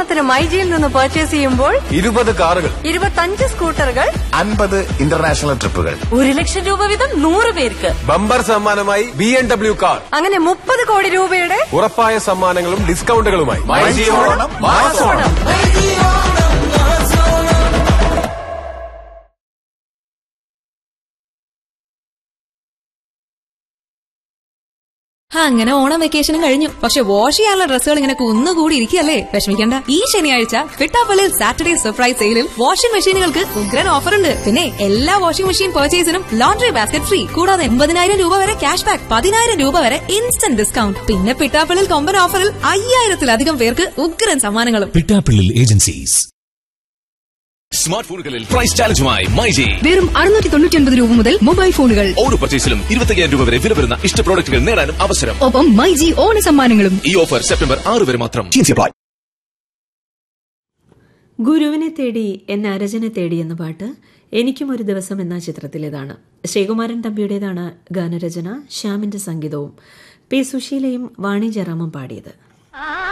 ഓണത്തിന് മൈജിയിൽ നിന്ന് പർച്ചേസ് ചെയ്യുമ്പോൾ ഇരുപത് കാറുകൾ ഇരുപത്തഞ്ച് സ്കൂട്ടറുകൾ അൻപത് ഇന്റർനാഷണൽ ട്രിപ്പുകൾ ഒരു ലക്ഷം രൂപ വീതം നൂറ് പേർക്ക് ബമ്പർ സമ്മാനമായി ബി എം ഡബ്ല്യു കാർ അങ്ങനെ മുപ്പത് കോടി രൂപയുടെ ഉറപ്പായ സമ്മാനങ്ങളും ഡിസ്കൗണ്ടുകളുമായി മൈജി ഓണം മാസ് ഓണം അങ്ങനെ ഓണം വെക്കേഷനും കഴിഞ്ഞു പക്ഷെ വാഷ് ചെയ്യാനുള്ള ഡ്രസ്സുകൾ ഇങ്ങനെ കുന്നുകൂടി ഇരിക്കുകയല്ലേ വിഷമിക്കണ്ട ഈ ശനിയാഴ്ച ഫിട്ടാപ്പള്ളിയിൽ സാറ്റർഡേ സർപ്രൈസ് സെയിലിൽ വാഷിംഗ് മെഷീനുകൾക്ക് ഉഗ്രൻ ഓഫർ ഉണ്ട് പിന്നെ എല്ലാ വാഷിംഗ് മെഷീൻ പർച്ചേസിനും ലോണ്ടറി ബാസ്ക്കറ്റ് ഫ്രീ കൂടാതെ എൺപതിനായിരം രൂപ വരെ ക്യാഷ് ബാക്ക് പതിനായിരം രൂപ വരെ ഇൻസ്റ്റന്റ് ഡിസ്കൗണ്ട് പിന്നെ പിട്ടാപ്പള്ളിയിൽ കൊമ്പൻ ഓഫറിൽ അയ്യായിരത്തിലധികം പേർക്ക് ഉഗ്രൻ സമ്മാനങ്ങളും പിട്ടാപ്പിള്ളിൽ ഏജൻസീസ് സ്മാർട്ട് ഫോണുകളിൽ പ്രൈസ് ചാലഞ്ചുമായി മൈജി വെറും അറുന്നൂറ്റി തൊണ്ണൂറ്റി ഒൻപത് രൂപ മുതൽ മൊബൈൽ ഫോണുകൾ ഓരോ പർച്ചേസിലും ഇരുപത്തയ്യായിരം രൂപ വരെ വില വരുന്ന ഇഷ്ട പ്രോഡക്റ്റുകൾ നേടാനും അവസരം ഒപ്പം മൈജി ഓണ സമ്മാനങ്ങളും ഈ ഓഫർ സെപ്റ്റംബർ ആറ് വരെ മാത്രം ഗുരുവിനെ തേടി എന്നെ അരജനെ തേടി എന്ന പാട്ട് എനിക്കും ഒരു ദിവസം എന്ന ചിത്രത്തിലേതാണ് ശ്രീകുമാരൻ തമ്പിയുടേതാണ് ഗാനരചന ശ്യാമിന്റെ സംഗീതവും പി സുശീലയും വാണി ജയറാമും പാടിയത്